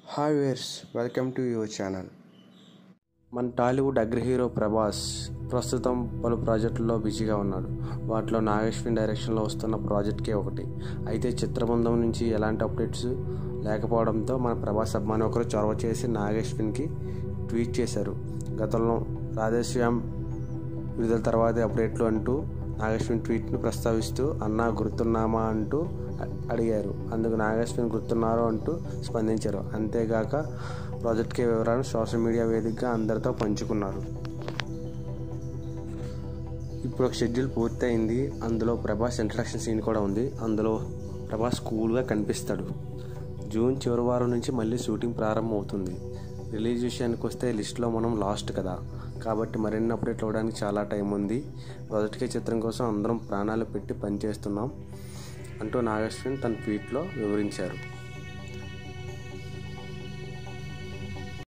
hi viewers welcome to your channel మన Tollywood అగ్ర hero Prabhas ప్రస్తుతం పలు ప్రాజెక్టుల్లో బిజీగా ఉన్నాడు వాటిలో నాగేశ్వన్ డైరెక్షన్లో వస్తున్న ప్రాజెక్ట్కే ఒకటి అయితే చిత్రబృందం నుంచి ఎలాంటి అప్డేట్స్ లేకపోవడంతో మన ప్రభాస్ అభిమాని ఒకరు చొరవ చేసి నాగేశ్వన్కి ట్వీట్ చేశారు గతంలో రాధేశ్యామ్ విడుదల తర్వాత అప్డేట్లు అంటూ నాగేశ్వన్ ట్వీట్ను ప్రస్తావిస్తూ అన్నా గుర్తున్నామా అంటూ అ- అడిగారు అందుకు నాగేశ్వన్ గుర్తున్నారు అంటూ స్పందించారు అంతేగాక ప్రాజెక్ట్కి వివరాలను సోషల్ మీడియా వేదికగా అందరితో పంచుకున్నారు ఇప్పుడు ఒక షెడ్యూల్ పూర్తయింది అందులో ప్రభాస్ ఇంట్రడక్షన్ సీన్ కూడా ఉంది అందులో ప్రభాస్ కూల్గా కనిపిస్తాడు జూన్ చివరి వారం నుంచి మళ్ళీ షూటింగ్ ప్రారంభం అవుతుంది రిలీజ్ విషయానికి వస్తే లిస్ట్లో మనం లాస్ట్ కదా కాబట్టి మరిన్ని అప్డేట్లు అవ్వడానికి చాలా టైం ఉంది మొదటికే చిత్రం కోసం అందరం ప్రాణాలు పెట్టి పనిచేస్తున్నాం అంటూ నాగేశ్వన్ తన ట్వీట్లో వివరించారు